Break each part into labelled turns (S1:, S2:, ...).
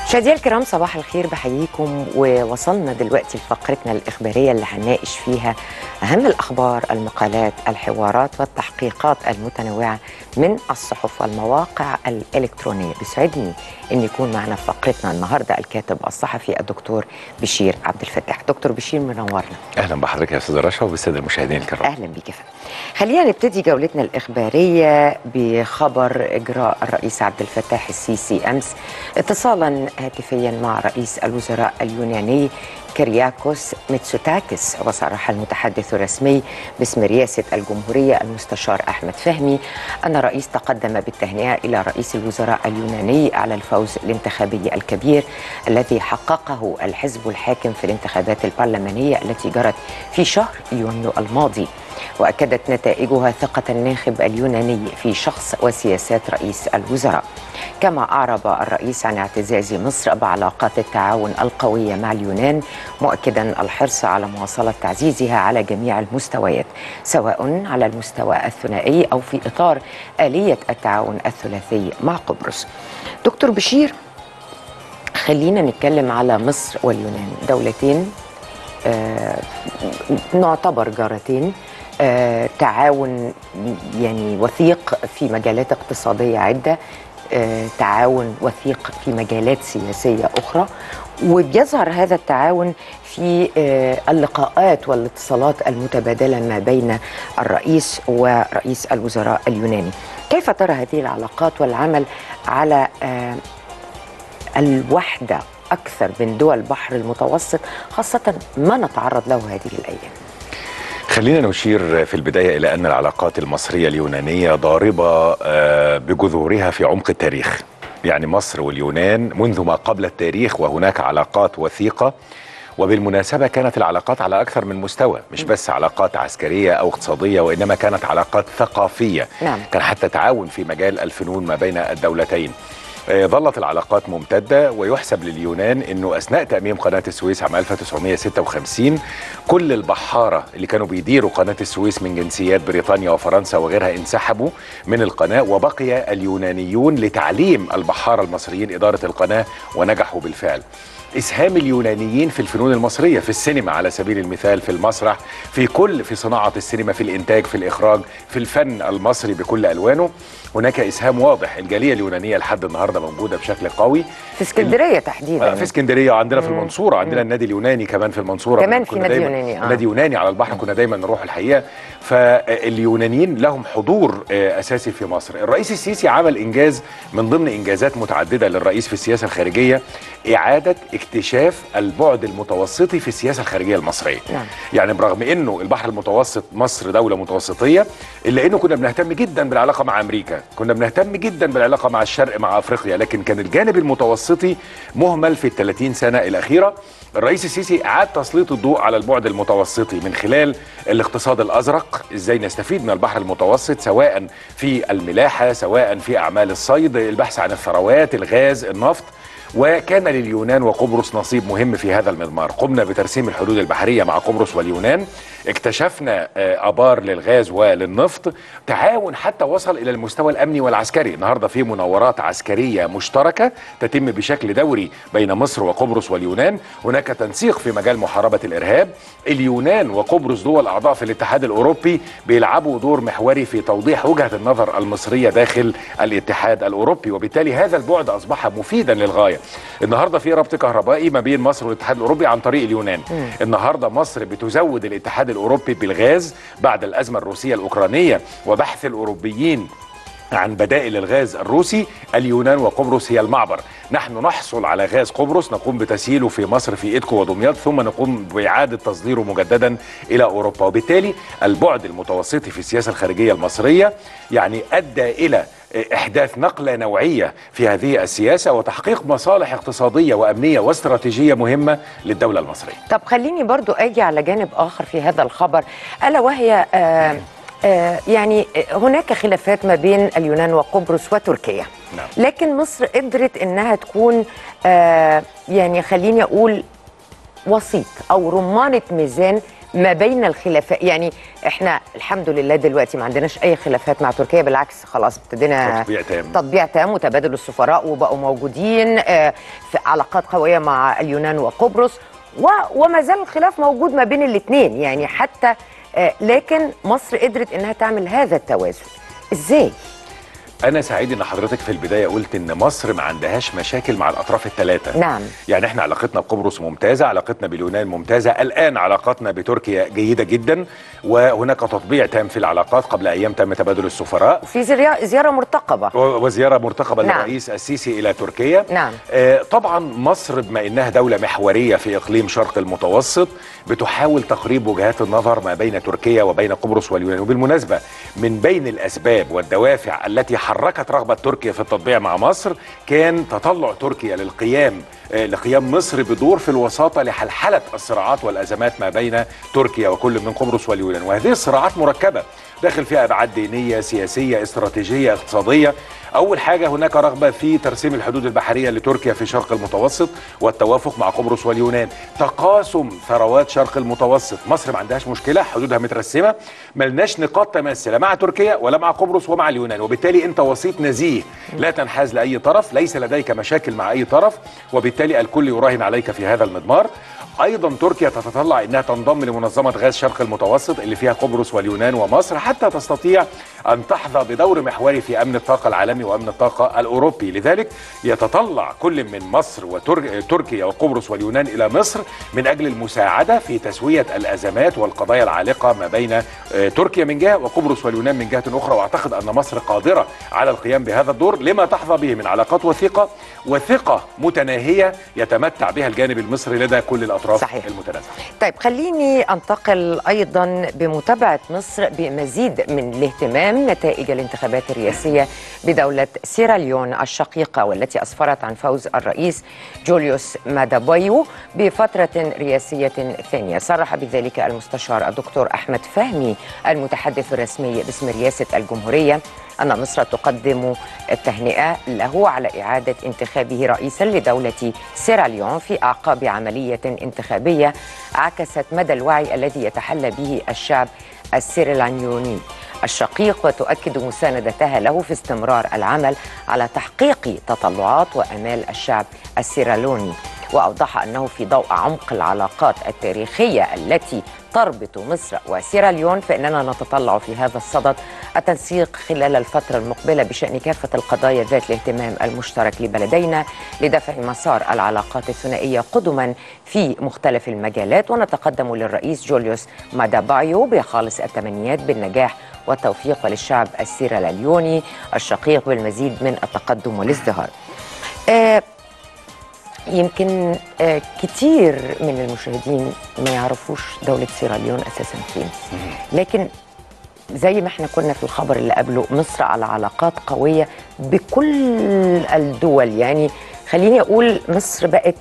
S1: مشاهدينا الكرام صباح الخير بحييكم ووصلنا دلوقتي لفقرتنا الإخبارية اللي هنناقش فيها أهم الأخبار المقالات الحوارات والتحقيقات المتنوعة من الصحف والمواقع الإلكترونية بيسعدني أن يكون معنا في فقرتنا النهاردة الكاتب الصحفي الدكتور بشير عبد الفتاح دكتور بشير منورنا
S2: اهلا بحضرتك يا استاذ رشا وبالساده المشاهدين الكرام
S1: اهلا بيك يا فندم خلينا نبتدي جولتنا الاخباريه بخبر اجراء الرئيس عبد الفتاح السيسي امس اتصالا هاتفيا مع رئيس الوزراء اليوناني كرياكوس ميتسوتاكس وصرح المتحدث الرسمي باسم رئاسة الجمهورية المستشار أحمد فهمي أن الرئيس تقدم بالتهنئة إلى رئيس الوزراء اليوناني على الفوز الانتخابي الكبير الذي حققه الحزب الحاكم في الانتخابات البرلمانية التي جرت في شهر يونيو الماضي وأكدت نتائجها ثقة الناخب اليوناني في شخص وسياسات رئيس الوزراء كما أعرب الرئيس عن اعتزاز مصر بعلاقات التعاون القوية مع اليونان مؤكدا الحرص على مواصلة تعزيزها على جميع المستويات سواء على المستوى الثنائي أو في إطار آلية التعاون الثلاثي مع قبرص دكتور بشير خلينا نتكلم على مصر واليونان دولتين آه نعتبر جارتين آه تعاون يعني وثيق في مجالات اقتصادية عدة آه تعاون وثيق في مجالات سياسية أخرى وبيظهر هذا التعاون في آه اللقاءات والاتصالات المتبادلة ما بين الرئيس ورئيس الوزراء اليوناني كيف ترى هذه العلاقات والعمل على آه الوحدة أكثر من دول البحر المتوسط خاصة ما نتعرض له هذه الأيام
S2: خلينا نشير في البدايه الى ان العلاقات المصريه اليونانيه ضاربه بجذورها في عمق التاريخ يعني مصر واليونان منذ ما قبل التاريخ وهناك علاقات وثيقه وبالمناسبه كانت العلاقات على اكثر من مستوى مش بس علاقات عسكريه او اقتصاديه وانما كانت علاقات ثقافيه
S1: نعم.
S2: كان حتى تعاون في مجال الفنون ما بين الدولتين ظلت العلاقات ممتدة ويحسب لليونان أنه أثناء تأميم قناة السويس عام 1956 كل البحارة اللي كانوا بيديروا قناة السويس من جنسيات بريطانيا وفرنسا وغيرها انسحبوا من القناة وبقي اليونانيون لتعليم البحارة المصريين إدارة القناة ونجحوا بالفعل اسهام اليونانيين في الفنون المصريه في السينما على سبيل المثال في المسرح في كل في صناعه السينما في الانتاج في الاخراج في الفن المصري بكل الوانه هناك اسهام واضح الجاليه اليونانيه لحد النهارده موجوده بشكل قوي
S1: في اسكندريه تحديدا
S2: في اسكندريه وعندنا في المنصوره عندنا النادي اليوناني كمان في المنصوره
S1: كمان في نادي يوناني
S2: آه. نادي يوناني على البحر كنا دايما نروح الحقيقه فاليونانيين لهم حضور اساسي في مصر الرئيس السيسي عمل انجاز من ضمن انجازات متعدده للرئيس في السياسه الخارجيه اعاده اكتشاف البعد المتوسطي في السياسه الخارجيه المصريه
S1: نعم.
S2: يعني برغم انه البحر المتوسط مصر دوله متوسطيه الا انه كنا بنهتم جدا بالعلاقه مع امريكا كنا بنهتم جدا بالعلاقه مع الشرق مع افريقيا لكن كان الجانب المتوسطي مهمل في ال 30 سنه الاخيره الرئيس السيسي اعاد تسليط الضوء على البعد المتوسطي من خلال الاقتصاد الازرق ازاي نستفيد من البحر المتوسط سواء في الملاحه سواء في اعمال الصيد البحث عن الثروات الغاز النفط وكان لليونان وقبرص نصيب مهم في هذا المضمار قمنا بترسيم الحدود البحرية مع قبرص واليونان اكتشفنا أبار للغاز وللنفط تعاون حتى وصل إلى المستوى الأمني والعسكري النهاردة في مناورات عسكرية مشتركة تتم بشكل دوري بين مصر وقبرص واليونان هناك تنسيق في مجال محاربة الإرهاب اليونان وقبرص دول أعضاء في الاتحاد الأوروبي بيلعبوا دور محوري في توضيح وجهة النظر المصرية داخل الاتحاد الأوروبي وبالتالي هذا البعد أصبح مفيدا للغاية النهارده في ربط كهربائي ما بين مصر والاتحاد الاوروبي عن طريق اليونان
S1: مم.
S2: النهارده مصر بتزود الاتحاد الاوروبي بالغاز بعد الازمه الروسيه الاوكرانيه وبحث الاوروبيين عن بدائل الغاز الروسي اليونان وقبرص هي المعبر نحن نحصل على غاز قبرص نقوم بتسييله في مصر في إيدكو ودمياط ثم نقوم بإعادة تصديره مجددا إلى أوروبا وبالتالي البعد المتوسطي في السياسة الخارجية المصرية يعني أدى إلى إحداث نقلة نوعية في هذه السياسة وتحقيق مصالح اقتصادية وأمنية واستراتيجية مهمة للدولة المصرية
S1: طب خليني برضو أجي على جانب آخر في هذا الخبر ألا وهي آه آه يعني هناك خلافات ما بين اليونان وقبرص وتركيا
S2: نعم.
S1: لكن مصر قدرت انها تكون آه يعني خليني اقول وسيط او رمانه ميزان ما بين الخلافات يعني احنا الحمد لله دلوقتي ما عندناش اي خلافات مع تركيا بالعكس خلاص ابتدينا
S2: تطبيع تام.
S1: تطبيع تام وتبادل السفراء وبقوا موجودين آه، في علاقات قويه مع اليونان وقبرص و- وما زال الخلاف موجود ما بين الاثنين يعني حتى آه، لكن مصر قدرت انها تعمل هذا التوازن ازاي
S2: انا سعيد ان حضرتك في البدايه قلت ان مصر ما عندهاش مشاكل مع الاطراف الثلاثه
S1: نعم.
S2: يعني احنا علاقتنا بقبرص ممتازه علاقتنا باليونان ممتازه الان علاقاتنا بتركيا جيده جدا وهناك تطبيع تام في العلاقات قبل ايام تم تبادل السفراء
S1: في زريا- زياره مرتقبه
S2: و- وزياره مرتقبه
S1: نعم.
S2: للرئيس السيسي الى تركيا
S1: نعم.
S2: آه طبعا مصر بما انها دوله محوريه في اقليم شرق المتوسط بتحاول تقريب وجهات النظر ما بين تركيا وبين قبرص واليونان وبالمناسبه من بين الاسباب والدوافع التي حركت رغبه تركيا في التطبيع مع مصر كان تطلع تركيا للقيام آه، لقيام مصر بدور في الوساطه لحلحله الصراعات والازمات ما بين تركيا وكل من قبرص واليونان وهذه الصراعات مركبه داخل فيها ابعاد دينيه سياسيه استراتيجيه اقتصاديه اول حاجه هناك رغبه في ترسيم الحدود البحريه لتركيا في شرق المتوسط والتوافق مع قبرص واليونان تقاسم ثروات شرق المتوسط مصر ما عندهاش مشكله حدودها مترسمه ملناش نقاط تماس لا مع تركيا ولا مع قبرص ومع اليونان وبالتالي انت وسيط نزيه لا تنحاز لاي طرف ليس لديك مشاكل مع اي طرف وبالتالي الكل يراهن عليك في هذا المضمار ايضا تركيا تتطلع انها تنضم لمنظمه غاز شرق المتوسط اللي فيها قبرص واليونان ومصر حتى تستطيع ان تحظى بدور محوري في امن الطاقه العالمي وامن الطاقه الاوروبي لذلك يتطلع كل من مصر وتركيا وقبرص واليونان الى مصر من اجل المساعده في تسويه الازمات والقضايا العالقه ما بين آه، تركيا من جهه وقبرص واليونان من جهه اخرى واعتقد ان مصر قادره على القيام بهذا الدور لما تحظى به من علاقات وثيقه وثقه متناهيه يتمتع بها الجانب المصري لدى كل الاطراف
S1: صحيح.
S2: المتنازعه
S1: طيب خليني انتقل ايضا بمتابعه مصر بمزيد من الاهتمام نتائج الانتخابات الرئاسيه بدوله سيراليون الشقيقه والتي اسفرت عن فوز الرئيس جوليوس مادابايو بفتره رئاسيه ثانيه صرح بذلك المستشار الدكتور احمد فهمي المتحدث الرسمي باسم رئاسه الجمهوريه أن مصر تقدم التهنئة له على إعادة انتخابه رئيسا لدولة سيراليون في أعقاب عملية انتخابية عكست مدى الوعي الذي يتحلى به الشعب السيراليوني الشقيق وتؤكد مساندتها له في استمرار العمل على تحقيق تطلعات وامال الشعب السيرالوني واوضح انه في ضوء عمق العلاقات التاريخيه التي تربط مصر وسيراليون فاننا نتطلع في هذا الصدد التنسيق خلال الفتره المقبله بشان كافه القضايا ذات الاهتمام المشترك لبلدينا لدفع مسار العلاقات الثنائيه قدما في مختلف المجالات ونتقدم للرئيس جوليوس مادابايو بخالص التمنيات بالنجاح والتوفيق للشعب السيراليوني الشقيق بالمزيد من التقدم والازدهار. آه يمكن آه كتير من المشاهدين ما يعرفوش دولة سيراليون أساسا فين لكن زي ما احنا كنا في الخبر اللي قبله مصر على علاقات قوية بكل الدول يعني خليني أقول مصر بقت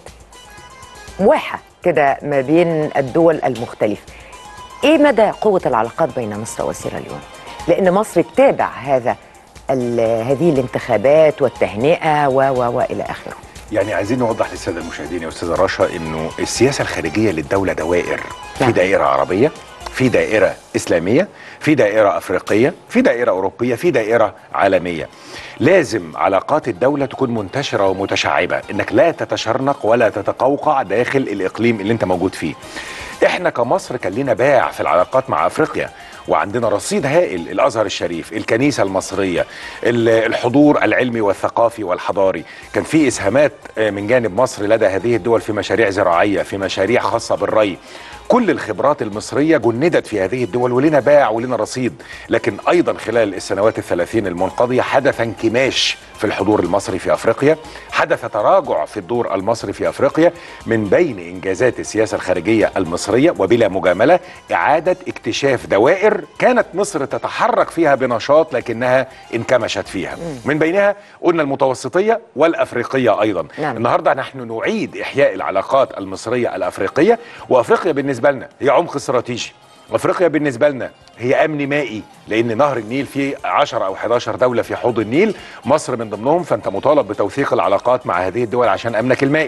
S1: واحة كده ما بين الدول المختلفة ايه مدى قوة العلاقات بين مصر وسيراليون؟ لأن مصر تتابع هذا ال- هذه الانتخابات والتهنئة و و والى آخره.
S2: يعني عايزين نوضح للساده المشاهدين يا استاذه رشا انه السياسه الخارجيه للدوله دوائر في
S1: نعم.
S2: دائره عربيه في دائره اسلاميه في دائره افريقيه في دائره اوروبيه في دائره عالميه لازم علاقات الدوله تكون منتشره ومتشعبه انك لا تتشرنق ولا تتقوقع داخل الاقليم اللي انت موجود فيه احنا كمصر كان لنا باع في العلاقات مع افريقيا وعندنا رصيد هائل الازهر الشريف الكنيسه المصريه ال- الحضور العلمي والثقافي والحضاري كان في اسهامات آه، من جانب مصر لدى هذه الدول في مشاريع زراعيه في مشاريع خاصه بالري كل الخبرات المصرية جندت في هذه الدول ولنا باع ولنا رصيد لكن أيضا خلال السنوات الثلاثين المنقضية حدث انكماش في الحضور المصري في أفريقيا حدث تراجع في الدور المصري في أفريقيا من بين إنجازات السياسة الخارجية المصرية وبلا مجاملة إعادة اكتشاف دوائر كانت مصر تتحرك فيها بنشاط لكنها انكمشت فيها من بينها قلنا المتوسطية والأفريقية أيضا
S1: نعم.
S2: النهارده نحن نعيد احياء العلاقات المصريه الافريقيه وافريقيا بالنسبه لنا هي عمق استراتيجي افريقيا بالنسبه لنا هي امن مائي لان نهر النيل فيه 10 او 11 دوله في حوض النيل مصر من ضمنهم فانت مطالب بتوثيق العلاقات مع هذه الدول عشان امنك المائي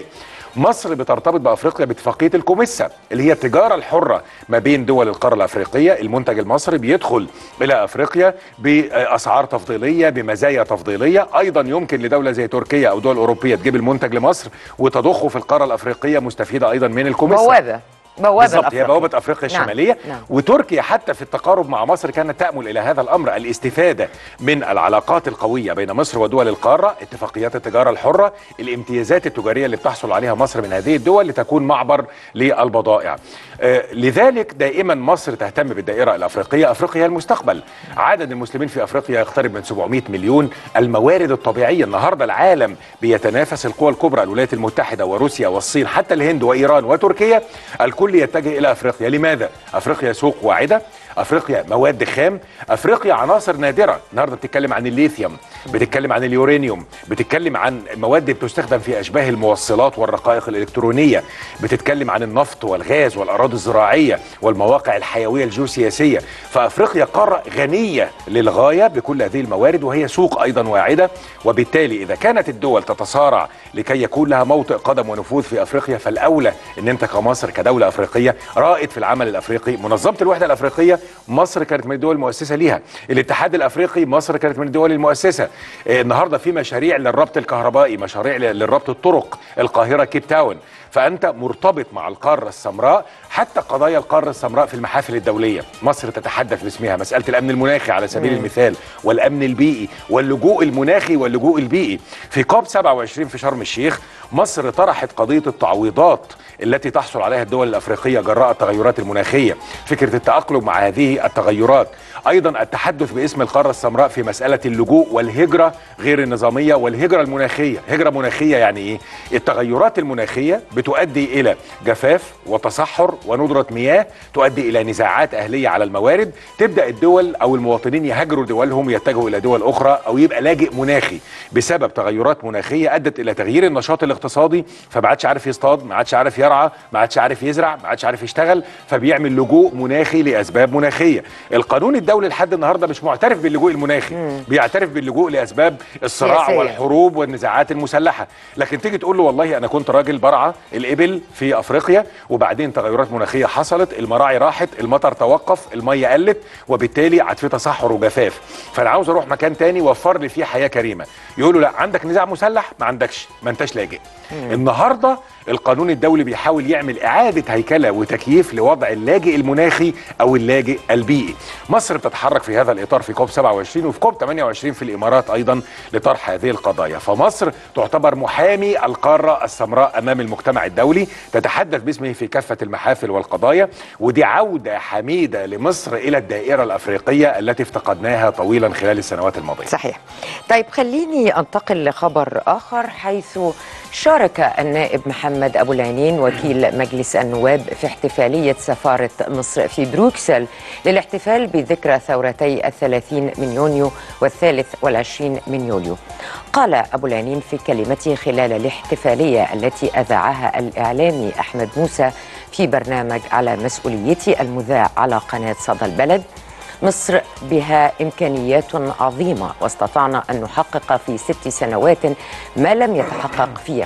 S2: مصر بترتبط بافريقيا باتفاقيه الكوميسا اللي هي التجاره الحره ما بين دول القاره الافريقيه المنتج المصري بيدخل الى افريقيا باسعار تفضيليه بمزايا تفضيليه ايضا يمكن لدوله زي تركيا او دول اوروبيه تجيب المنتج لمصر وتضخه في القاره الافريقيه مستفيده ايضا من الكوميسا
S1: بوابه بوابه
S2: بالظبط هي
S1: الأفريقية.
S2: بوابه افريقيا
S1: نعم،
S2: الشماليه
S1: نعم.
S2: وتركيا حتى في التقارب مع مصر كانت تامل الى هذا الامر الاستفاده من العلاقات القويه بين مصر ودول القاره اتفاقيات التجاره الحره الامتيازات التجاريه اللي بتحصل عليها مصر من هذه الدول لتكون معبر للبضائع آه لذلك دائما مصر تهتم بالدائره الافريقيه افريقيا هي المستقبل عدد المسلمين في افريقيا يقترب من 700 مليون الموارد الطبيعيه النهارده العالم بيتنافس القوى الكبرى الولايات المتحده وروسيا والصين حتى الهند وايران وتركيا الكل يتجه الى افريقيا لماذا افريقيا سوق واعده افريقيا مواد خام افريقيا عناصر نادره النهارده بتتكلم عن الليثيوم بتتكلم عن اليورانيوم بتتكلم عن مواد بتستخدم في اشباه الموصلات والرقائق الالكترونيه بتتكلم عن النفط والغاز والاراضي الزراعيه والمواقع الحيويه الجيوسياسيه فافريقيا قاره غنيه للغايه بكل هذه الموارد وهي سوق ايضا واعده وبالتالي اذا كانت الدول تتصارع لكي يكون لها موطئ قدم ونفوذ في افريقيا فالاولى ان انت كمصر كدوله افريقيه رائد في العمل الافريقي منظمه الوحده الافريقيه مصر كانت من الدول المؤسسه ليها الاتحاد الافريقي مصر كانت من الدول المؤسسه آه، النهارده في مشاريع للربط الكهربائي مشاريع ل- للربط الطرق القاهره كيب تاون فانت مرتبط مع القاره السمراء حتى قضايا القاره السمراء في المحافل الدوليه مصر تتحدث باسمها مساله الامن المناخي على سبيل المثال والامن البيئي واللجوء المناخي واللجوء البيئي في كوب 27 في شرم الشيخ مصر طرحت قضيه التعويضات التي تحصل عليها الدول الافريقيه جراء التغيرات المناخيه فكره التاقلم مع هذه التغيرات ايضا التحدث باسم القاره السمراء في مساله اللجوء والهجره غير النظاميه والهجره المناخيه هجره مناخيه يعني ايه التغيرات المناخيه بتؤدي الى جفاف وتصحر وندره مياه تؤدي الى نزاعات اهليه على الموارد تبدا الدول او المواطنين يهاجروا دولهم يتجهوا الى دول اخرى او يبقى لاجئ مناخي بسبب تغيرات مناخيه ادت الى تغيير النشاط الاقتصادي فما عادش عارف يصطاد ما عادش عارف يرعى ما عادش عارف يزرع ما عادش عارف يشتغل فبيعمل لجوء مناخي لاسباب مناخيه القانون الدولي لحد النهارده مش معترف باللجوء المناخي بيعترف باللجوء لاسباب الصراع
S1: سياسية.
S2: والحروب والنزاعات المسلحه لكن تيجي تقول له والله انا كنت راجل برعى الابل في افريقيا وبعدين تغيرات مناخيه حصلت المراعي راحت المطر توقف الميه قلت وبالتالي عاد في تصحر وجفاف فانا عاوز اروح مكان تاني وفر لي فيه حياه كريمه يقولوا لا عندك نزاع مسلح ما عندكش ما انتش لاجئ النهارده القانون الدولي بيحاول يعمل اعاده هيكله وتكييف لوضع اللاجئ المناخي او اللاجئ البيئي مصر بتتحرك في هذا الاطار في كوب 27 وفي كوب 28 في الامارات ايضا لطرح هذه القضايا فمصر تعتبر محامي القاره السمراء امام المجتمع الدولي تتحدث باسمه في كافه المحافل والقضايا ودي عوده حميده لمصر الى الدائره الافريقيه التي افتقدناها طويلا خلال السنوات الماضيه
S1: صحيح طيب خليني انتقل لخبر اخر حيث شارك النائب محمد ابو العينين وكيل مجلس النواب في احتفاليه سفاره مصر في بروكسل للاحتفال بذكرى ثورتي الثلاثين من يونيو والثالث والعشرين من يوليو قال ابو العينين في كلمته خلال الاحتفاليه التي اذاعها الاعلامي احمد موسى في برنامج على مسؤوليتي المذاع على قناه صدى البلد مصر بها إمكانيات عظيمة واستطعنا أن نحقق في ست سنوات ما لم يتحقق في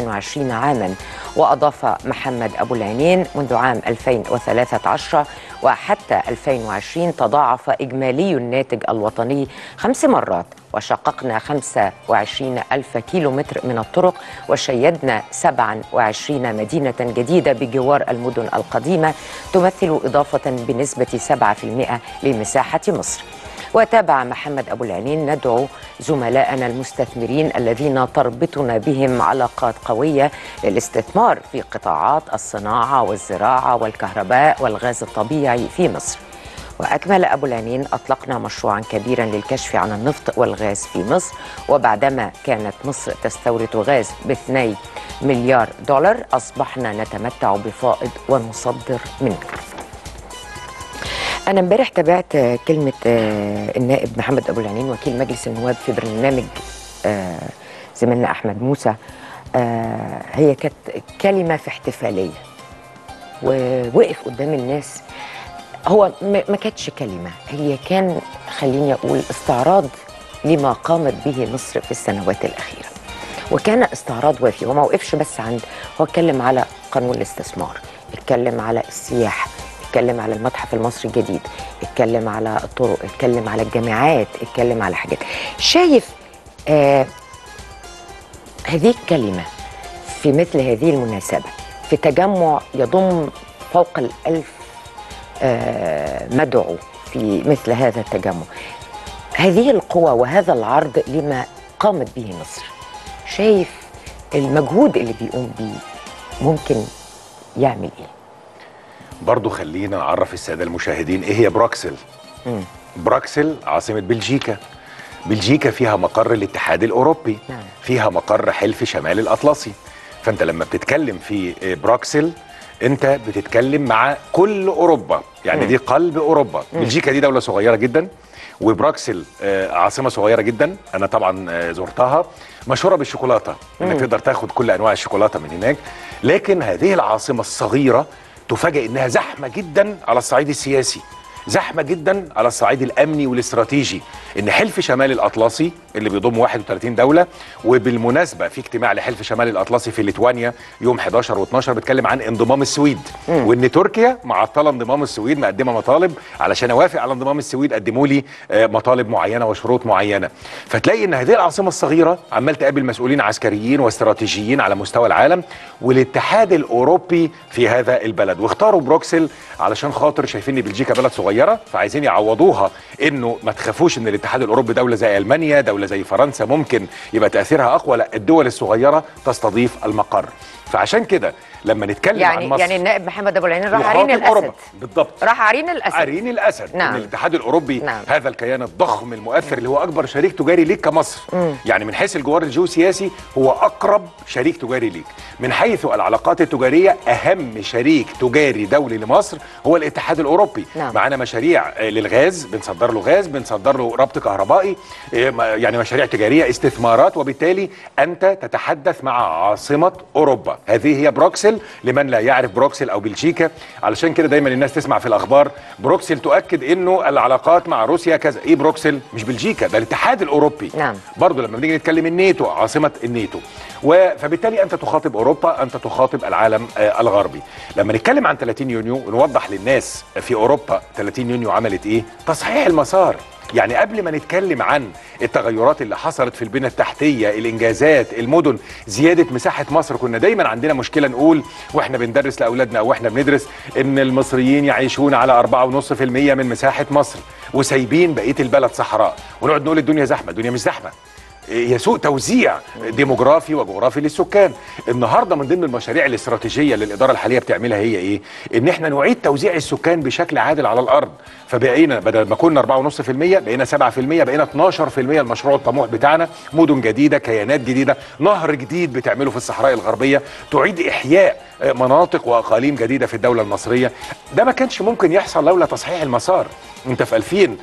S1: 25 عاما وأضاف محمد أبو العينين منذ عام 2013 وحتى 2020 تضاعف إجمالي الناتج الوطني خمس مرات وشققنا 25 ألف كيلومتر من الطرق وشيدنا 27 مدينة جديدة بجوار المدن القديمة تمثل إضافة بنسبة 7% لمساحة مصر وتابع محمد أبو العينين ندعو زملائنا المستثمرين الذين تربطنا بهم علاقات قوية للاستثمار في قطاعات الصناعة والزراعة والكهرباء والغاز الطبيعي في مصر وأكمل أبو العينين أطلقنا مشروعا كبيرا للكشف عن النفط والغاز في مصر وبعدما كانت مصر تستورد غاز باثني مليار دولار أصبحنا نتمتع بفائض ونصدر منه أنا امبارح تابعت كلمة النائب محمد أبو العينين وكيل مجلس النواب في برنامج زميلنا أحمد موسى هي كانت كلمة في احتفالية ووقف قدام الناس هو ما كانتش كلمة هي كان خليني أقول استعراض لما قامت به مصر في السنوات الأخيرة وكان استعراض وافي وما وقفش بس عند هو اتكلم على قانون الاستثمار اتكلم على السياحه اتكلم على المتحف المصري الجديد اتكلم على الطرق اتكلم على الجامعات اتكلم على حاجات شايف آه هذه الكلمة في مثل هذه المناسبة في تجمع يضم فوق الألف آه مدعو في مثل هذا التجمع هذه القوة وهذا العرض لما قامت به مصر شايف المجهود اللي بيقوم بيه ممكن يعمل ايه
S2: برضو خلينا نعرف الساده المشاهدين ايه هي بروكسل
S1: مم.
S2: بروكسل عاصمه بلجيكا بلجيكا فيها مقر الاتحاد الاوروبي
S1: نعم.
S2: فيها مقر حلف شمال الاطلسي فانت لما بتتكلم في بروكسل انت بتتكلم مع كل اوروبا يعني
S1: مم.
S2: دي قلب اوروبا بلجيكا دي دوله صغيره جدا وبروكسل آه، عاصمه صغيره جدا انا طبعا آه، زرتها مشهوره بالشوكولاته انك
S1: مم.
S2: تقدر تاخد كل انواع الشوكولاته من هناك لكن هذه العاصمه الصغيره تفاجئ انها زحمه جدا على الصعيد السياسي زحمه جدا على الصعيد الامني والاستراتيجي ان حلف شمال الاطلسي اللي بيضم 31 دوله وبالمناسبه في اجتماع لحلف شمال الاطلسي في ليتوانيا يوم 11 و12 بيتكلم عن انضمام السويد وان تركيا معطله انضمام السويد مقدمه مطالب علشان اوافق على انضمام السويد قدموا لي آه، مطالب معينه وشروط معينه فتلاقي ان هذه العاصمه الصغيره عمال تقابل مسؤولين عسكريين واستراتيجيين على مستوى العالم والاتحاد الاوروبي في هذا البلد واختاروا بروكسل علشان خاطر شايفين ان بلجيكا بلد صغيره فعايزين يعوضوها انه ما تخافوش ان الاتحاد الاوروبي دوله زي المانيا دوله زي فرنسا ممكن يبقى تاثيرها اقوى لا الدول الصغيره تستضيف المقر فعشان كده لما نتكلم عن
S1: يعني
S2: مصر
S1: يعني النائب محمد ابو العينين راح
S2: يخاطب
S1: عرين الاسد
S2: أوروبا. بالضبط
S1: راح عرين الاسد
S2: عرين الاسد
S1: نعم.
S2: ان الاتحاد الاوروبي
S1: نعم.
S2: هذا الكيان الضخم المؤثر اللي هو اكبر شريك تجاري ليك كمصر يعني من حيث الجوار الجيوسياسي هو اقرب شريك تجاري ليك من حيث العلاقات التجاريه اهم شريك تجاري دولي لمصر هو الاتحاد الاوروبي
S1: نعم.
S2: معانا مشاريع آه، للغاز بنصدر له غاز بنصدر له ربط كهربائي آه، ما- يعني مشاريع تجاريه استثمارات وبالتالي انت تتحدث مع عاصمه اوروبا هذه هي بروكسل لمن لا يعرف بروكسل او بلجيكا علشان كده دايما الناس تسمع في الاخبار بروكسل تؤكد انه العلاقات مع روسيا كذا ايه بروكسل مش بلجيكا ده الاتحاد الاوروبي
S1: نعم.
S2: برضه لما بنيجي نتكلم الناتو عاصمه الناتو و- فبالتالي انت تخاطب اوروبا انت تخاطب العالم آه، الغربي لما نتكلم عن 30 يونيو ونوضح للناس في اوروبا 30 يونيو عملت ايه تصحيح المسار يعني قبل ما نتكلم عن التغيرات اللي حصلت في البنى التحتيه الانجازات المدن زياده مساحه مصر كنا دايما عندنا مشكله نقول واحنا بندرس لاولادنا او احنا بندرس ان المصريين يعيشون على 4.5% من مساحه مصر وسايبين بقيه البلد صحراء ونقعد نقول الدنيا زحمه الدنيا مش زحمه هي سوء توزيع ديموغرافي وجغرافي للسكان النهارده من ضمن المشاريع الاستراتيجيه اللي الاداره الحاليه بتعملها هي ايه ان احنا نعيد توزيع السكان بشكل عادل على الارض فبقينا بدل ما كنا 4.5% بقينا 7% بقينا 12% المشروع الطموح بتاعنا مدن جديده كيانات جديده نهر جديد بتعمله في الصحراء الغربيه تعيد احياء آه، مناطق واقاليم جديده في الدوله المصريه ده ما كانش ممكن يحصل لولا تصحيح المسار انت في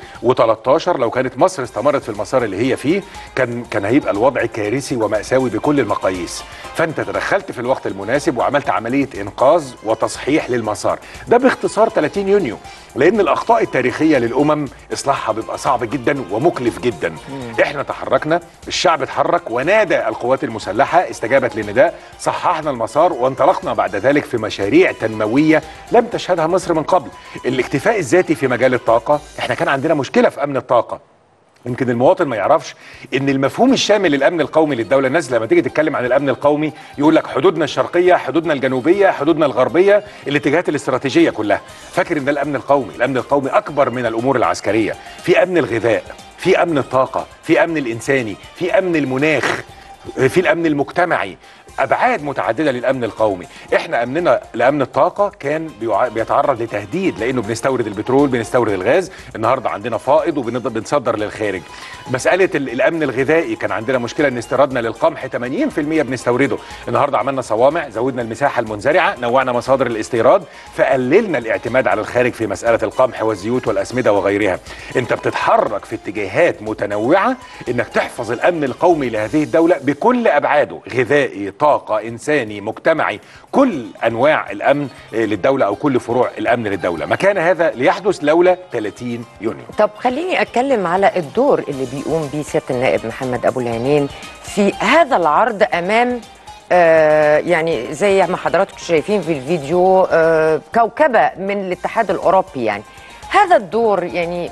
S2: 2013 لو كانت مصر استمرت في المسار اللي هي فيه كان كان هيبقى الوضع كارثي ومأساوي بكل المقاييس فانت تدخلت في الوقت المناسب وعملت عمليه انقاذ وتصحيح للمسار ده باختصار 30 يونيو لان الاخطاء التاريخيه للامم اصلاحها بيبقى صعب جدا ومكلف جدا احنا تحركنا الشعب اتحرك ونادى القوات المسلحه استجابت للنداء صححنا المسار وانطلقنا بعد ذلك في مشاريع تنمويه لم تشهدها مصر من قبل الاكتفاء الذاتي في مجال الطاقه احنا كان عندنا مشكله في امن الطاقه يمكن المواطن ما يعرفش ان المفهوم الشامل للامن القومي للدوله الناس لما تيجي تتكلم عن الامن القومي يقول لك حدودنا الشرقيه حدودنا الجنوبيه حدودنا الغربيه الاتجاهات الاستراتيجيه كلها فاكر ان ده الامن القومي الامن القومي اكبر من الامور العسكريه في امن الغذاء في امن الطاقه في امن الانساني في امن المناخ في الامن المجتمعي ابعاد متعدده للامن القومي احنا امننا لامن الطاقه كان بيع- بيتعرض لتهديد لانه بنستورد البترول بنستورد الغاز النهارده عندنا فائض وبنصدر للخارج مساله ال- الامن الغذائي كان عندنا مشكله ان استيرادنا للقمح 80% بنستورده النهارده عملنا صوامع زودنا المساحه المنزرعه نوعنا مصادر الاستيراد فقللنا الاعتماد على الخارج في مساله القمح والزيوت والاسمده وغيرها انت بتتحرك في اتجاهات متنوعه انك تحفظ الامن القومي لهذه الدوله بكل ابعاده غذائي طاقه انساني مجتمعي كل انواع الامن آه، للدوله او كل فروع الامن للدوله ما كان هذا ليحدث لولا 30 يونيو
S1: طب خليني اتكلم على الدور اللي بيقوم بيه سياده النائب محمد ابو العينين في هذا العرض امام آه يعني زي ما حضراتكم شايفين في الفيديو آه كوكبه من الاتحاد الاوروبي يعني هذا الدور يعني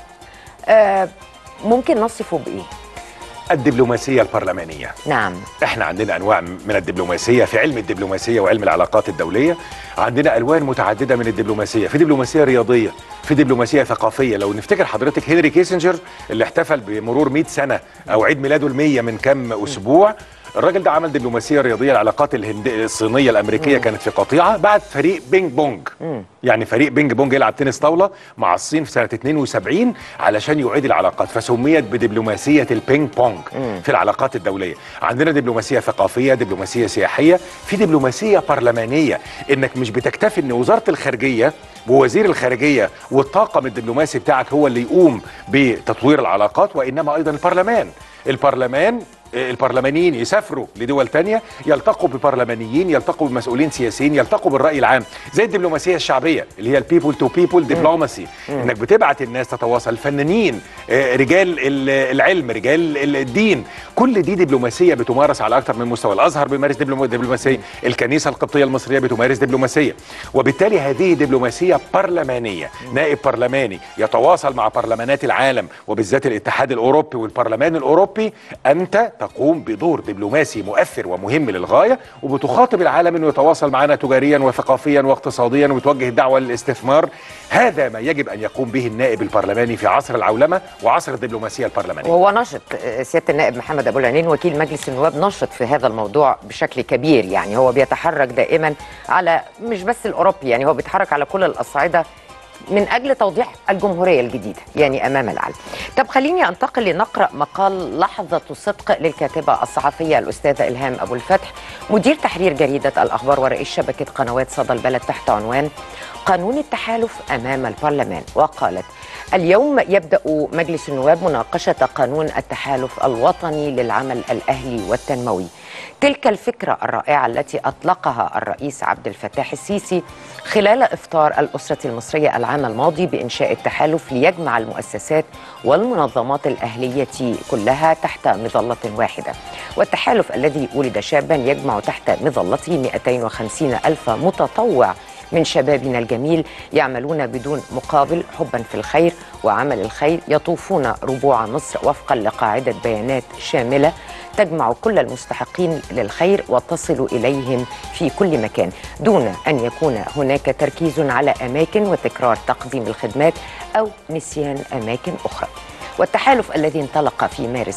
S1: آه ممكن نصفه بايه؟
S2: الدبلوماسيه البرلمانيه
S1: نعم
S2: احنا عندنا انواع من الدبلوماسيه في علم الدبلوماسيه وعلم العلاقات الدوليه عندنا الوان متعدده من الدبلوماسيه في دبلوماسيه رياضيه في دبلوماسيه ثقافيه لو نفتكر حضرتك هنري كيسنجر اللي احتفل بمرور 100 سنه او عيد ميلاده ال100 من كام اسبوع الراجل ده عمل دبلوماسيه رياضيه العلاقات الهند... الصينيه الامريكيه كانت في قطيعه بعد فريق بينج بونج يعني فريق بينج بونج يلعب تنس طاوله مع الصين في سنه 72 علشان يعيد العلاقات فسميت بدبلوماسيه البينج بونج في العلاقات الدوليه عندنا دبلوماسيه ثقافيه دبلوماسيه سياحيه في دبلوماسيه برلمانيه انك مش بتكتفي ان وزاره الخارجيه ووزير الخارجيه والطاقم الدبلوماسي بتاعك هو اللي يقوم بتطوير العلاقات وانما ايضا البرلمان البرلمان البرلمانيين يسافروا لدول تانية يلتقوا ببرلمانيين يلتقوا بمسؤولين سياسيين يلتقوا بالرأي العام زي الدبلوماسية الشعبية اللي هي البيبل تو بيبل دبلوماسي انك بتبعت الناس تتواصل الفنانين آه، رجال ال- العلم رجال ال- الدين كل دي دبلوماسية بتمارس على أكثر من مستوى الأزهر بيمارس دبلوم- دبلوماسية الكنيسة القبطية المصرية بتمارس دبلوماسية وبالتالي هذه دبلوماسية برلمانية نائب برلماني يتواصل مع برلمانات العالم وبالذات الاتحاد الأوروبي والبرلمان الأوروبي أنت تقوم بدور دبلوماسي مؤثر ومهم للغاية وبتخاطب العالم أنه يتواصل معنا تجاريا وثقافيا واقتصاديا وتوجه الدعوة للاستثمار هذا ما يجب أن يقوم به النائب البرلماني في عصر العولمة وعصر الدبلوماسية البرلمانية
S1: وهو نشط آه، سياده النائب محمد ابو العينين وكيل مجلس النواب نشط في هذا الموضوع بشكل كبير يعني هو بيتحرك دائما على مش بس الاوروبي يعني هو بيتحرك على كل الاصعده من اجل توضيح الجمهوريه الجديده يعني امام العالم. طب خليني انتقل لنقرا مقال لحظه صدق للكاتبه الصحفيه الاستاذه الهام ابو الفتح مدير تحرير جريده الاخبار ورئيس شبكه قنوات صدى البلد تحت عنوان قانون التحالف امام البرلمان وقالت اليوم يبدا مجلس النواب مناقشه قانون التحالف الوطني للعمل الاهلي والتنموي تلك الفكره الرائعه التي اطلقها الرئيس عبد الفتاح السيسي خلال افطار الاسره المصريه العام الماضي بانشاء التحالف ليجمع المؤسسات والمنظمات الاهليه كلها تحت مظله واحده والتحالف الذي ولد شابا يجمع تحت مظلته 250 الف متطوع من شبابنا الجميل يعملون بدون مقابل حبا في الخير وعمل الخير يطوفون ربوع مصر وفقا لقاعده بيانات شامله تجمع كل المستحقين للخير وتصل اليهم في كل مكان دون ان يكون هناك تركيز على اماكن وتكرار تقديم الخدمات او نسيان اماكن اخرى. والتحالف الذي انطلق في مارس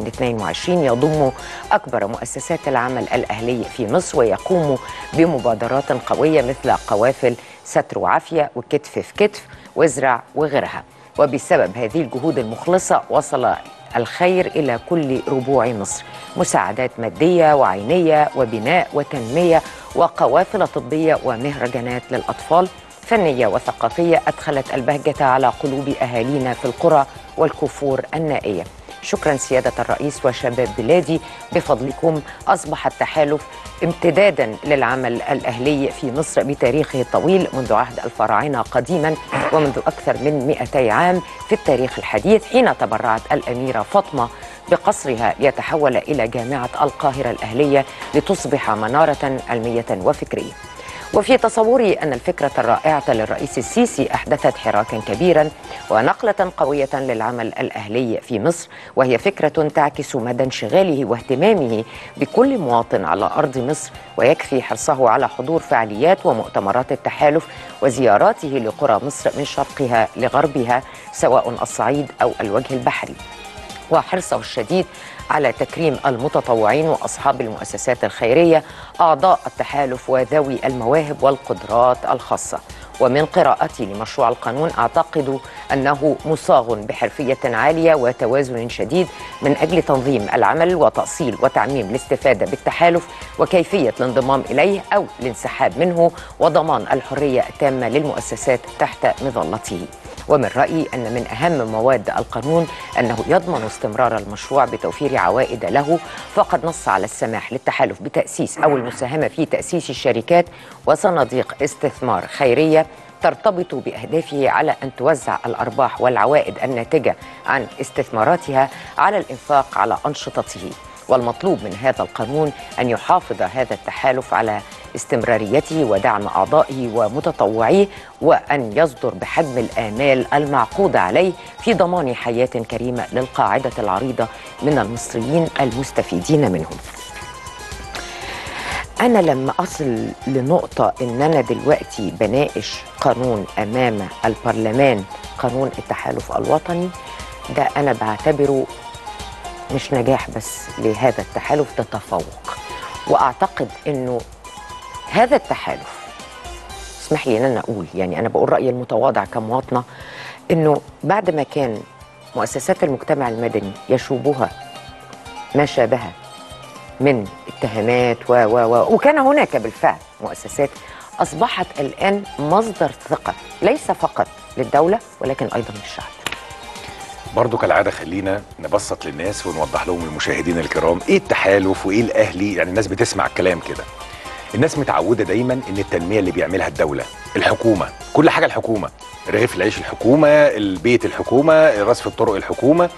S1: 2022 يضم أكبر مؤسسات العمل الأهلي في مصر ويقوم بمبادرات قوية مثل قوافل ستر وعافية وكتف في كتف وازرع وغيرها وبسبب هذه الجهود المخلصة وصل الخير إلى كل ربوع مصر مساعدات مادية وعينية وبناء وتنمية وقوافل طبية ومهرجانات للأطفال فنية وثقافية أدخلت البهجة على قلوب أهالينا في القرى والكفور النائية شكرا سيادة الرئيس وشباب بلادي بفضلكم أصبح التحالف امتدادا للعمل الأهلي في مصر بتاريخه الطويل منذ عهد الفراعنة قديما ومنذ أكثر من 200 عام في التاريخ الحديث حين تبرعت الأميرة فاطمة بقصرها ليتحول إلى جامعة القاهرة الأهلية لتصبح منارة علمية وفكرية وفي تصوري أن الفكرة الرائعة للرئيس السيسي أحدثت حراكا كبيرا ونقلة قوية للعمل الأهلي في مصر وهي فكرة تعكس مدى انشغاله واهتمامه بكل مواطن على أرض مصر ويكفي حرصه على حضور فعاليات ومؤتمرات التحالف وزياراته لقرى مصر من شرقها لغربها سواء الصعيد أو الوجه البحري وحرصه الشديد على تكريم المتطوعين واصحاب المؤسسات الخيريه اعضاء التحالف وذوي المواهب والقدرات الخاصه ومن قراءتي لمشروع القانون اعتقد انه مصاغ بحرفيه عاليه وتوازن شديد من اجل تنظيم العمل وتاصيل وتعميم الاستفاده بالتحالف وكيفيه الانضمام اليه او الانسحاب منه وضمان الحريه التامه للمؤسسات تحت مظلته ومن رأيي أن من أهم مواد القانون أنه يضمن استمرار المشروع بتوفير عوائد له فقد نص على السماح للتحالف بتأسيس أو المساهمة في تأسيس الشركات وصناديق استثمار خيرية ترتبط بأهدافه على أن توزع الأرباح والعوائد الناتجة عن استثماراتها على الإنفاق على أنشطته والمطلوب من هذا القانون أن يحافظ هذا التحالف على استمراريته ودعم أعضائه ومتطوعيه وأن يصدر بحجم الآمال المعقود عليه في ضمان حياة كريمة للقاعدة العريضة من المصريين المستفيدين منهم أنا لما أصل لنقطة إن أنا دلوقتي بناقش قانون أمام البرلمان قانون التحالف الوطني ده أنا بعتبره مش نجاح بس لهذا التحالف ده تفوق وأعتقد إنه هذا التحالف اسمح لي ان انا اقول يعني انا بقول رايي المتواضع كمواطنه انه بعد ما كان مؤسسات المجتمع المدني يشوبها ما شابه من اتهامات و و و وكان هناك بالفعل مؤسسات اصبحت الان مصدر ثقه ليس فقط للدوله ولكن ايضا للشعب
S2: برضو كالعاده خلينا نبسط للناس ونوضح لهم المشاهدين الكرام ايه التحالف وايه الاهلي يعني الناس بتسمع الكلام كده الناس متعوده دايما ان التنميه اللي بيعملها الدوله الحكومه كل حاجه الحكومه رغيف العيش الحكومه البيت الحكومه رصف الطرق الحكومه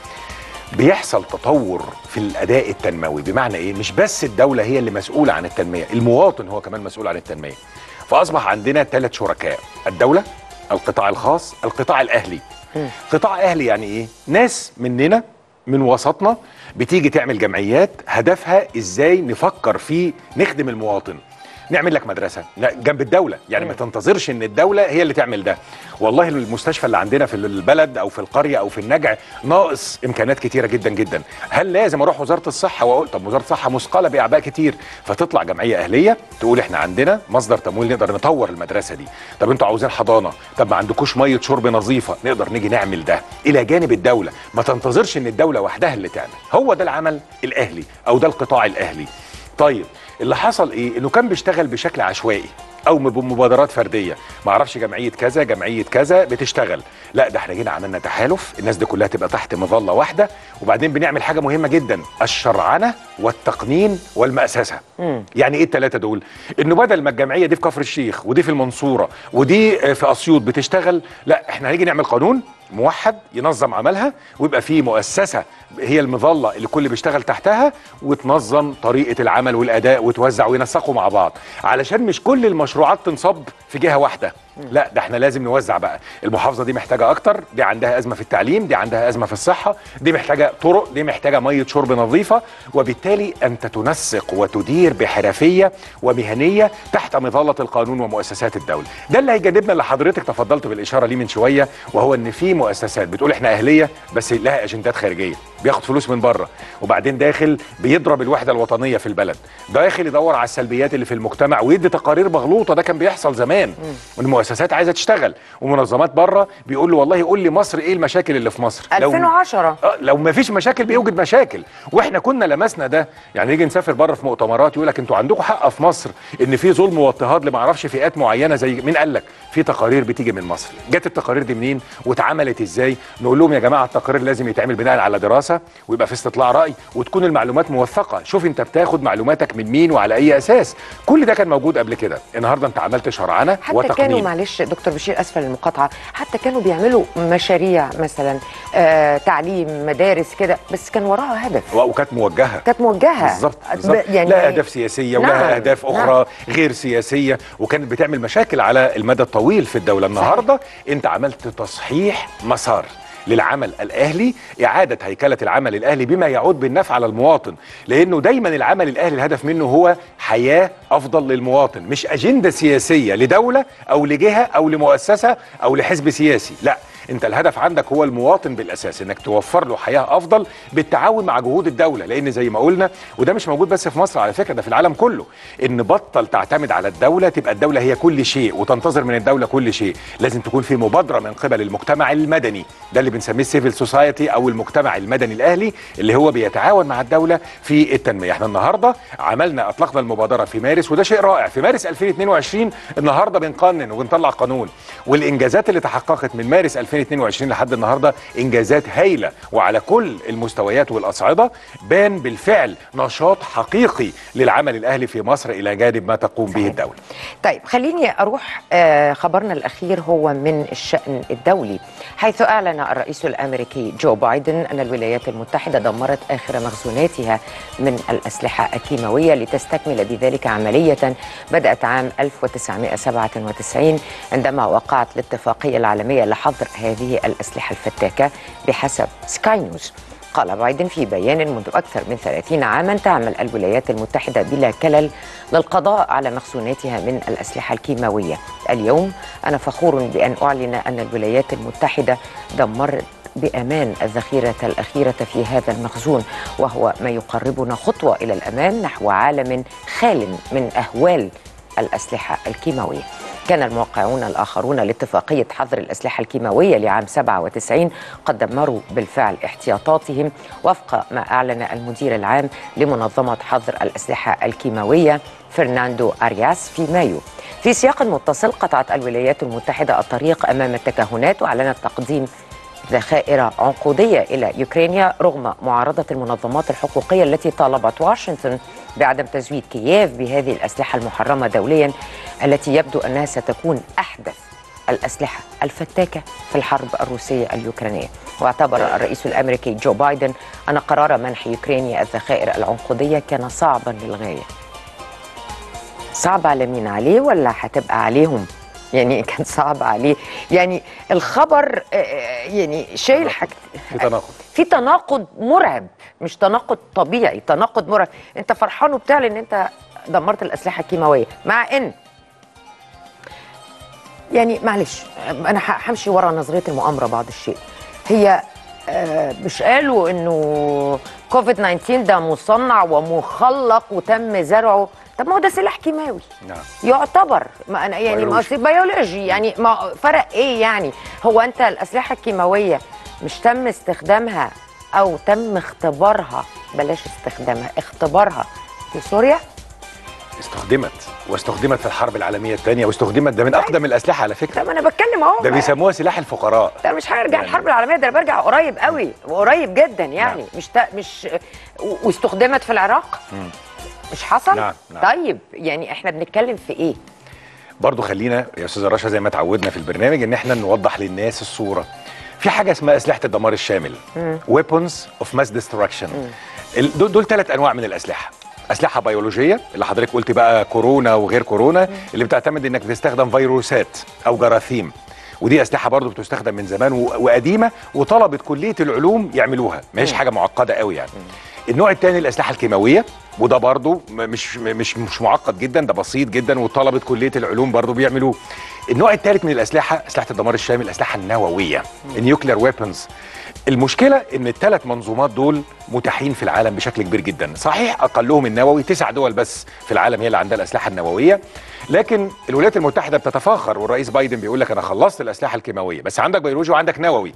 S2: بيحصل تطور في الاداء التنموي بمعنى ايه مش بس الدوله هي اللي مسؤوله عن التنميه المواطن هو كمان مسؤول عن التنميه فاصبح عندنا ثلاث شركاء الدوله القطاع الخاص القطاع الاهلي قطاع اهلي يعني ايه ناس مننا من وسطنا بتيجي تعمل جمعيات هدفها ازاي نفكر في نخدم المواطن نعمل لك مدرسه لا جنب الدوله يعني ما تنتظرش ان الدوله هي اللي تعمل ده والله المستشفى اللي عندنا في البلد او في القريه او في النجع ناقص امكانيات كتيره جدا جدا هل لازم اروح وزاره الصحه واقول طب وزاره الصحه مثقله باعباء كتير فتطلع جمعيه اهليه تقول احنا عندنا مصدر تمويل نقدر نطور المدرسه دي طب انتوا عاوزين حضانه طب ما عندكوش ميه شرب نظيفه نقدر نيجي نعمل ده الى جانب الدوله ما تنتظرش ان الدوله وحدها اللي تعمل هو ده العمل الاهلي او ده القطاع الاهلي طيب اللي حصل ايه انه كان بيشتغل بشكل عشوائي او بمبادرات فرديه ما اعرفش جمعيه كذا جمعيه كذا بتشتغل لا ده احنا جينا عملنا تحالف الناس دي كلها تبقى تحت مظله واحده وبعدين بنعمل حاجه مهمه جدا الشرعنه والتقنين والمأسسه
S1: مم.
S2: يعني ايه الثلاثه دول انه بدل ما الجمعيه دي في كفر الشيخ ودي في المنصوره ودي في اسيوط بتشتغل لا احنا هنيجي نعمل قانون موحد ينظم عملها ويبقى فيه مؤسسه هي المظله اللي الكل بيشتغل تحتها وتنظم طريقه العمل والاداء وتوزع وينسقوا مع بعض علشان مش كل المشروعات تنصب في جهه واحده لا ده احنا لازم نوزع بقى المحافظه دي محتاجه اكتر دي عندها ازمه في التعليم دي عندها ازمه في الصحه دي محتاجه طرق دي محتاجه ميه شرب نظيفه وبالتالي انت تنسق وتدير بحرفيه ومهنيه تحت مظله القانون ومؤسسات الدوله ده اللي هيجنبنا اللي حضرتك تفضلت بالاشاره ليه من شويه وهو ان في مؤسسات بتقول احنا اهليه بس لها اجندات خارجيه بياخد فلوس من بره وبعدين داخل بيضرب الوحده الوطنيه في البلد داخل يدور على السلبيات اللي في المجتمع ويدي تقارير مغلوطه ده كان بيحصل زمان المؤسسات عايزه تشتغل ومنظمات بره بيقول له والله قول لي مصر ايه المشاكل اللي في مصر لو
S1: 2010
S2: آه، لو ما فيش مشاكل بيوجد مشاكل واحنا كنا لمسنا ده يعني نيجي نسافر بره في مؤتمرات يقول لك انتوا عندكم حق في مصر ان في ظلم واضطهاد لما اعرفش فئات معينه زي مين قال لك في تقارير بتيجي من مصر جت التقارير دي منين واتعملت ازاي نقول لهم يا جماعه التقارير لازم يتعمل بناء على دراسه ويبقى في استطلاع راي وتكون المعلومات موثقه شوف انت بتاخد معلوماتك من مين وعلى اي اساس كل ده كان موجود قبل كده النهارده انت عملت شرعنه
S1: حتى كانوا
S2: وتقنين
S1: معلش دكتور بشير اسفل المقاطعه حتى كانوا بيعملوا مشاريع مثلا آه تعليم مدارس كده بس كان وراها هدف
S2: وكانت موجهه
S1: كانت موجهه
S2: بالظبط
S1: ب-
S2: بالظبط
S1: يعني
S2: لها اهداف سياسيه ولها
S1: نعم،
S2: اهداف
S1: نعم.
S2: اخرى غير سياسيه وكانت بتعمل مشاكل على المدى الطويل في الدوله النهارده انت عملت تصحيح مسار للعمل الاهلي اعاده هيكله العمل الاهلي بما يعود بالنفع على المواطن لانه دايما العمل الاهلي الهدف منه هو حياه افضل للمواطن مش اجنده سياسيه لدوله او لجهه او لمؤسسه او لحزب سياسي لا انت الهدف عندك هو المواطن بالاساس انك توفر له حياه افضل بالتعاون مع جهود الدوله لان زي ما قلنا وده مش موجود بس في مصر على فكره ده في العالم كله ان بطل تعتمد على الدوله تبقى الدوله هي كل شيء وتنتظر من الدوله كل شيء لازم تكون في مبادره من قبل المجتمع المدني ده اللي بنسميه السيفل سوسايتي او المجتمع المدني الاهلي اللي هو بيتعاون مع الدوله في التنميه احنا النهارده عملنا اطلقنا المبادره في مارس وده شيء رائع في مارس 2022 النهارده بنقنن وبنطلع قانون والانجازات اللي تحققت من مارس 2022 2022 لحد النهارده انجازات هايله وعلى كل المستويات والاصعده بان بالفعل نشاط حقيقي للعمل الاهلي في مصر الى جانب ما تقوم به
S1: صحيح.
S2: الدوله
S1: طيب خليني اروح آه، خبرنا الاخير هو من الشان الدولي حيث اعلن الرئيس الامريكي جو بايدن ان الولايات المتحده دمرت اخر مخزوناتها من الاسلحه الكيماويه لتستكمل بذلك عمليه بدات عام 1997 عندما وقعت الاتفاقيه العالميه لحظر هذه الاسلحه الفتاكه بحسب سكاي نيوز قال بايدن في بيان منذ أكثر من 30 عاما تعمل الولايات المتحدة بلا كلل للقضاء على مخزوناتها من الأسلحة الكيماوية اليوم أنا فخور بأن أعلن أن الولايات المتحدة دمرت بأمان الذخيرة الأخيرة في هذا المخزون وهو ما يقربنا خطوة إلى الأمام نحو عالم خال من أهوال الأسلحة الكيماوية كان الموقعون الآخرون لاتفاقية حظر الأسلحة الكيماوية لعام 97 قد دمروا بالفعل احتياطاتهم وفق ما أعلن المدير العام لمنظمة حظر الأسلحة الكيماوية فرناندو أرياس في مايو في سياق متصل قطعت الولايات المتحدة الطريق أمام التكهنات وأعلنت تقديم ذخائر عنقودية إلى يوكرانيا رغم معارضة المنظمات الحقوقية التي طالبت واشنطن بعدم تزويد كييف بهذه الأسلحة المحرمة دوليا التي يبدو أنها ستكون أحدث الأسلحة الفتاكة في الحرب الروسية اليوكرانية واعتبر الرئيس الأمريكي جو بايدن أن قرار منح يوكرانيا الذخائر العنقودية كان صعبا للغاية صعب على مين عليه ولا هتبقى عليهم يعني كان صعب عليه يعني الخبر آه، آه، يعني شايل حاجة
S2: في تناقض
S1: في تناقض مرعب مش تناقض طبيعي تناقض مرعب انت فرحان وبتعلن ان انت دمرت الاسلحه الكيماويه مع ان يعني معلش انا ه- همشي ورا نظريه المؤامره بعض الشيء هي آه، مش قالوا انه كوفيد 19 ده مصنع ومخلق وتم زرعه طب ما هو ده سلاح كيماوي
S2: نعم
S1: يعتبر ما انا يعني ما
S2: بيولوجي.
S1: أصل بيولوجي يعني ما فرق ايه يعني هو انت الاسلحه الكيماويه مش تم استخدامها او تم اختبارها بلاش استخدامها اختبارها في سوريا
S2: استخدمت واستخدمت في الحرب العالميه الثانيه واستخدمت ده من اقدم الاسلحه على فكره
S1: طب انا بتكلم اهو
S2: ده بيسموها سلاح الفقراء
S1: ده مش هرجع
S2: يعني-
S1: الحرب العالميه ده انا برجع قريب قوي وقريب جدا يعني
S2: نعم.
S1: مش تا مش و- واستخدمت في العراق
S2: مم.
S1: مش حصل
S2: نعم، نعم.
S1: طيب يعني احنا بنتكلم في ايه
S2: برضو خلينا يا استاذه رشا زي ما اتعودنا في البرنامج ان احنا نوضح للناس الصوره في حاجه اسمها اسلحه الدمار الشامل ويبونز اوف ماس ديستراكشن دول دول ثلاث انواع من الاسلحه اسلحه بيولوجيه اللي حضرتك قلت بقى كورونا وغير كورونا اللي بتعتمد انك بتستخدم فيروسات او جراثيم ودي اسلحه برضو بتستخدم من زمان و- وقديمه وطلبت كليه العلوم يعملوها ما هيش حاجه معقده قوي يعني النوع الثاني الاسلحه الكيماويه وده برضو م- مش مش مش معقد جدا ده بسيط جدا وطلبه كليه العلوم برضو بيعملوه النوع الثالث من الاسلحه اسلحه الدمار الشامل الاسلحه النوويه النيوكلير ويبنز المشكله ان الثلاث منظومات دول متاحين في العالم بشكل كبير جدا صحيح اقلهم النووي تسع دول بس في العالم هي اللي عندها الاسلحه النوويه لكن الولايات المتحده بتتفاخر والرئيس بايدن بيقول لك انا خلصت الاسلحه الكيماويه بس عندك بيولوجي وعندك نووي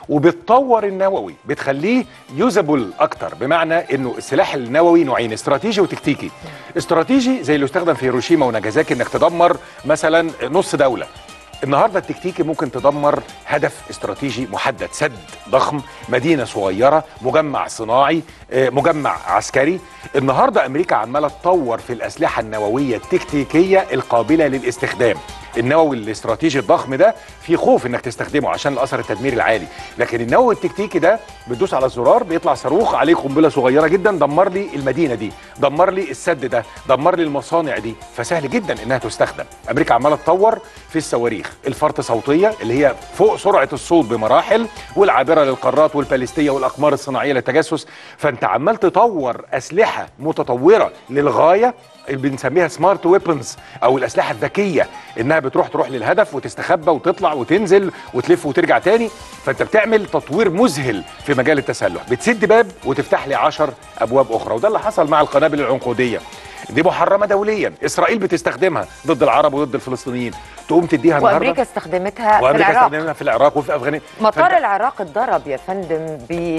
S2: وبتطور النووي بتخليه يوزابل اكتر بمعنى انه السلاح النووي نوعين استراتيجي وتكتيكي استراتيجي زي اللي استخدم في هيروشيما وناجازاكي انك تدمر مثلا نص دوله النهارده التكتيكي ممكن تدمر هدف استراتيجي محدد سد ضخم مدينه صغيره مجمع صناعي آه، مجمع عسكري النهارده امريكا عماله تطور في الاسلحه النوويه التكتيكيه القابله للاستخدام النووي الاستراتيجي الضخم ده في خوف انك تستخدمه عشان الاثر التدميري العالي لكن النووي التكتيكي ده بتدوس على الزرار بيطلع صاروخ عليه قنبله صغيره جدا دمر لي المدينه دي دمر لي السد ده دمر لي المصانع دي فسهل جدا انها تستخدم امريكا عماله تطور في الصواريخ الفرط صوتيه اللي هي فوق سرعه الصوت بمراحل والعابره للقارات والباليستيه والاقمار الصناعيه للتجسس فانت عمال تطور اسلحه متطوره للغايه اللي بنسميها سمارت ويبنز او الاسلحه الذكيه انها بتروح تروح للهدف وتستخبى وتطلع وتنزل وتلف وترجع تاني فانت بتعمل تطوير مذهل في مجال التسلح بتسد باب وتفتح لي 10 ابواب اخرى وده اللي حصل مع القنابل العنقوديه دي محرمه دوليا اسرائيل بتستخدمها ضد العرب وضد الفلسطينيين تقوم تديها
S1: وامريكا
S2: النهارده
S1: استخدمتها في
S2: وامريكا
S1: العراق
S2: استخدمها في العراق وفي افغانستان
S1: مطار
S2: فأنت-
S1: العراق اتضرب يا فندم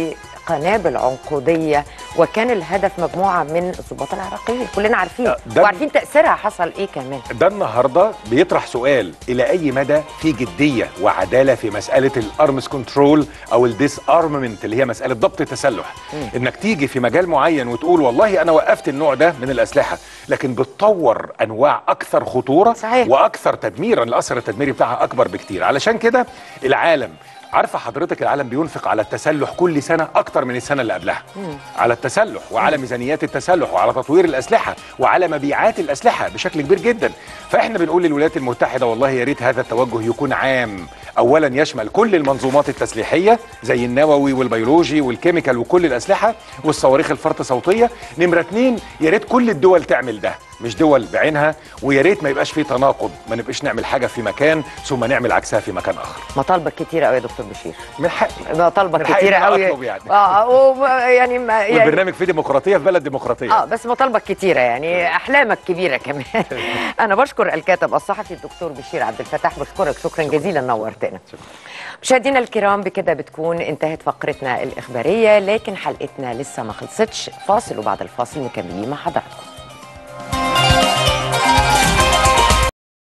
S1: قنابل عنقوديه وكان الهدف مجموعه من الضباط العراقيين كلنا عارفين
S2: آه، ده-
S1: وعارفين تاثيرها حصل ايه كمان
S2: ده النهارده بيطرح سؤال الى اي مدى في جديه وعداله في مساله الارمز كنترول او الديس ارممنت اللي هي مساله ضبط التسلح انك تيجي في مجال معين وتقول والله انا وقفت النوع ده من الاسلحه لكن بتطور انواع اكثر خطوره
S1: صحيح.
S2: واكثر تدميرا الاثر التدميري بتاعها اكبر بكتير علشان كده العالم عارفه حضرتك العالم بينفق على التسلح كل سنه اكتر من السنه اللي قبلها على التسلح وعلى ميزانيات التسلح وعلى تطوير الاسلحه وعلى مبيعات الاسلحه بشكل كبير جدا فاحنا بنقول للولايات المتحده والله يا ريت هذا التوجه يكون عام اولا يشمل كل المنظومات التسليحيه زي النووي والبيولوجي والكيميكال وكل الاسلحه والصواريخ الفرط صوتيه نمره اتنين يا ريت كل الدول تعمل ده مش دول بعينها ويا ريت ما يبقاش فيه تناقض ما نبقاش نعمل حاجه في مكان ثم نعمل عكسها في مكان اخر
S1: مطالبك كتير قوي يا دكتور بشير
S2: من حقي
S1: مطالبك
S2: من حقي
S1: كتير
S2: إن أنا
S1: قوي
S2: أطلب يعني.
S1: اه و- يعني ما- يعني
S2: والبرنامج فيه ديمقراطيه في بلد ديمقراطيه
S1: اه بس مطالبك كتيره يعني احلامك كبيره كمان انا بشكر الكاتب الصحفي الدكتور بشير عبد الفتاح بشكرك شكرا جزيلا نورتنا مشاهدينا الكرام بكده بتكون انتهت فقرتنا الاخباريه لكن حلقتنا لسه ما خلصتش فاصل وبعد الفاصل مكملين مع حضراتكم